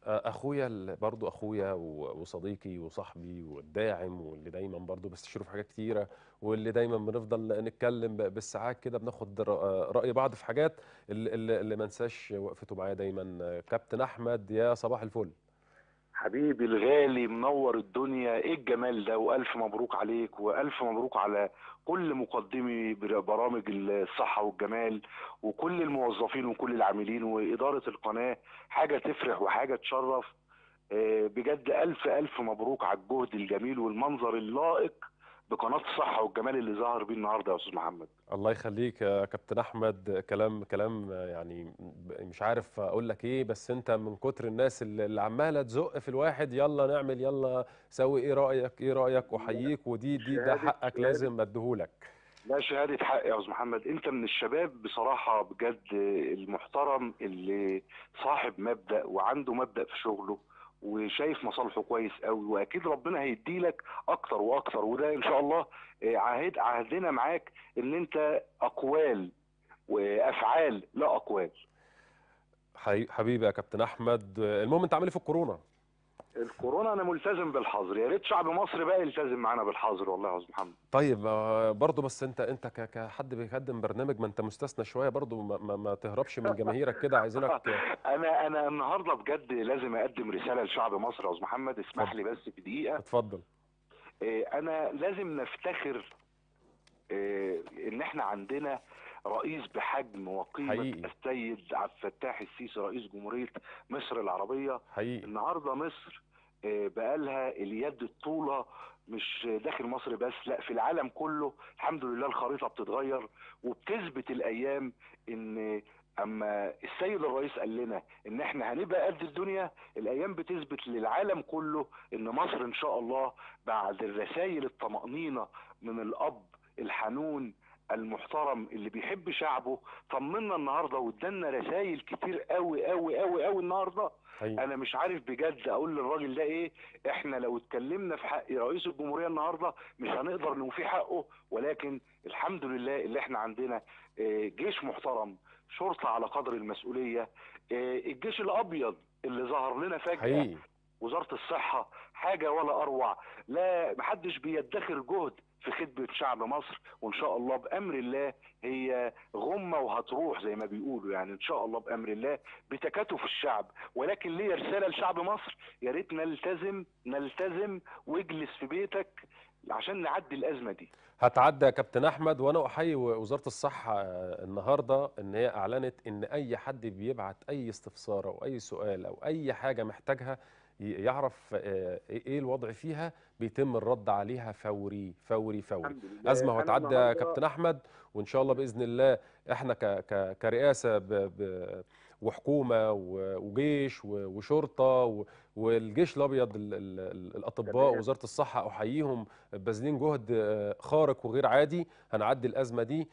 اخويا ال- برضو اخويا و- وصديقي وصاحبي والداعم واللي دايما برضو بستشيره في حاجات كتيره واللي دايما بنفضل نتكلم ب- بالساعات كده بناخد رأ- راي بعض في حاجات اللي, اللي اللي ما انساش وقفته معايا دايما كابتن احمد يا صباح الفل حبيبي الغالي منور الدنيا ايه الجمال ده والف مبروك عليك والف مبروك على كل مقدمي بر- برامج الصحة والجمال وكل الموظفين وكل العاملين وإدارة القناة حاجة تفرح وحاجة تشرف آه، بجد ألف ألف مبروك على الجهد الجميل والمنظر اللائق بقناة الصحة والجمال اللي ظهر بيه النهاردة يا أستاذ محمد الله يخليك يا كابتن احمد كلام كلام يعني ب- مش عارف اقول لك ايه بس انت من كتر الناس اللي اللي عماله تزق في الواحد يلا نعمل يلا سوي ايه رايك ايه رايك احييك ودي دي ده شهادة- حقك شهادة. لازم اديهولك لا شهادة حق يا أستاذ محمد أنت من الشباب بصراحة بجد المحترم اللي صاحب مبدأ وعنده مبدأ في شغله وشايف مصالحه كويس قوي واكيد ربنا هيديلك اكتر واكتر وده ان شاء الله آه، عهد عهدنا معاك ان انت اقوال وافعال لا اقوال حي- حبيبي يا كابتن احمد المهم انت عامل ايه في الكورونا الكورونا انا ملتزم بالحظر يا ريت شعب مصر بقى يلتزم معانا بالحظر والله يا استاذ محمد طيب آه، برضه بس انت انت ك- كحد بيقدم برنامج ما انت مستثنى شويه برضه ما, ما, ما تهربش من جماهيرك كده عايزينك انا انا النهارده بجد لازم اقدم رساله لشعب مصر يا استاذ محمد اسمح اتفضل. لي بس في دقيقه اتفضل آه، انا لازم نفتخر آه، ان احنا عندنا رئيس بحجم وقيمه حقيقي. السيد عبد الفتاح السيسي رئيس جمهوريه مصر العربيه حقيقي النهارده مصر آه، بقالها اليد الطولة مش داخل مصر بس لا في العالم كله الحمد لله الخريطة بتتغير وبتثبت الأيام إن أما السيد الرئيس قال لنا إن إحنا هنبقى قد الدنيا الأيام بتثبت للعالم كله إن مصر إن شاء الله بعد الرسائل الطمأنينة من الأب الحنون المحترم اللي بيحب شعبه طمنا النهارده وادانا رسائل كتير قوي قوي قوي قوي النهارده حقيقي انا مش عارف بجد اقول للراجل ده ايه احنا لو اتكلمنا في حق رئيس الجمهوريه النهارده مش هنقدر نوفي حقه ولكن الحمد لله اللي احنا عندنا آه، جيش محترم شرطه على قدر المسؤوليه آه، الجيش الابيض اللي ظهر لنا فجاه حقيقي وزاره الصحه حاجه ولا اروع لا محدش بيدخر جهد في خدمه شعب مصر وان شاء الله بامر الله هي غمه وهتروح زي ما بيقولوا يعني ان شاء الله بامر الله بتكاتف الشعب ولكن ليا رساله لشعب مصر يا ريت نلتزم نلتزم واجلس في بيتك عشان نعدي الازمه دي هتعدى يا كابتن احمد وانا احيي وزاره الصحه آه، النهارده ان هي اعلنت ان اي حد بيبعت اي استفسار او اي سؤال او اي حاجه محتاجها ي- يعرف آه، ايه الوضع فيها بيتم الرد عليها فوري فوري فوري الحمد لله ازمه أنا وهتعدى يا النهاردة- كابتن احمد وان شاء الله باذن الله احنا ك ك كرئاسه ب ب وحكومه و- وجيش و- وشرطه و- والجيش الابيض ال- ال- ال- الاطباء تمام. وزاره الصحه احييهم باذلين جهد آه، خارق وغير عادي هنعدي الازمه دي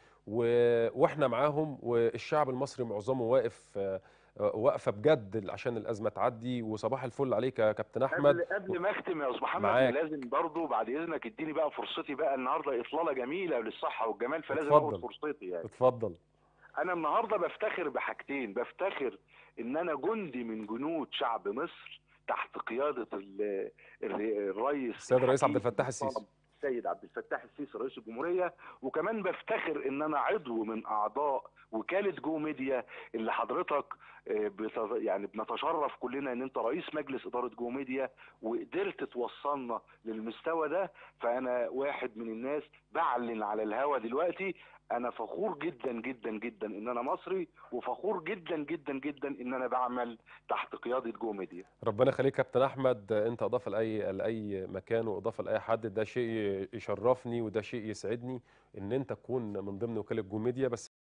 و- واحنا معاهم والشعب المصري معظمه واقف آه، آه، واقفه بجد عشان الازمه تعدي وصباح الفل عليك يا كابتن احمد قبل قبل ما اختم يا استاذ محمد معاك. لازم برضو بعد اذنك اديني بقى فرصتي بقى النهارده اطلاله جميله للصحه والجمال فلازم اتفضل. اخد فرصتي يعني اتفضل انا النهارده بفتخر بحاجتين بفتخر ان انا جندي من جنود شعب مصر تحت قياده ال- الر- الرئيس السيد الرئيس عبد الحكيم الفتاح السيسي. المحترم السيد عبد الفتاح السيسي رئيس الجمهوريه وكمان بفتخر ان انا عضو من اعضاء وكاله جو ميديا اللي حضرتك آه، بت- يعني بنتشرف كلنا ان انت رئيس مجلس اداره جو ميديا وقدرت توصلنا للمستوى ده فانا واحد من الناس بعلن على الهوا دلوقتي انا فخور جدا جدا جدا ان انا مصري وفخور جدا جدا جدا ان انا بعمل تحت قياده جو ميديا ربنا يخليك يا كابتن احمد انت اضافه لاي لاي مكان واضافه لاي حد ده شيء يشرفني وده شيء يسعدني ان انت تكون من ضمن وكاله جو ميديا بس